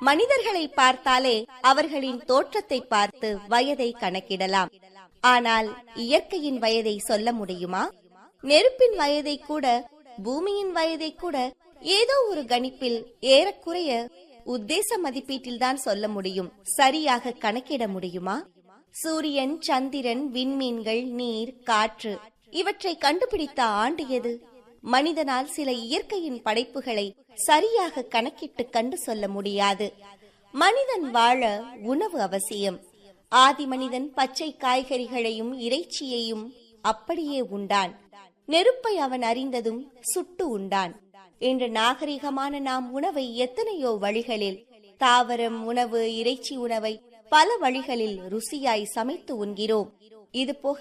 மனிதர்களை பார்த்தாலே அவர்களின் தோற்றத்தை பார்த்து வயதை கணக்கிடலாம் ஆனால் இயற்கையின் வயதை சொல்ல முடியுமா நெருப்பின் வயதை கூட பூமியின் வயதை கூட ஏதோ ஒரு கணிப்பில் ஏறக்குறைய உத்தேச மதிப்பீட்டில்தான் சொல்ல முடியும் சரியாக கணக்கிட முடியுமா சூரியன் சந்திரன் விண்மீன்கள் நீர் காற்று இவற்றை கண்டுபிடித்த ஆண்டு எது மனிதனால் சில இயற்கையின் படைப்புகளை சரியாக கணக்கிட்டு கண்டு சொல்ல முடியாது மனிதன் வாழ உணவு அவசியம் ஆதி மனிதன் பச்சை காய்கறிகளையும் இறைச்சியையும் அப்படியே உண்டான் நெருப்பை அவன் அறிந்ததும் சுட்டு உண்டான் இன்று நாகரிகமான நாம் உணவை எத்தனையோ வழிகளில் தாவரம் உணவு இறைச்சி உணவை பல வழிகளில் ருசியாய் சமைத்து உண்கிறோம் இது போக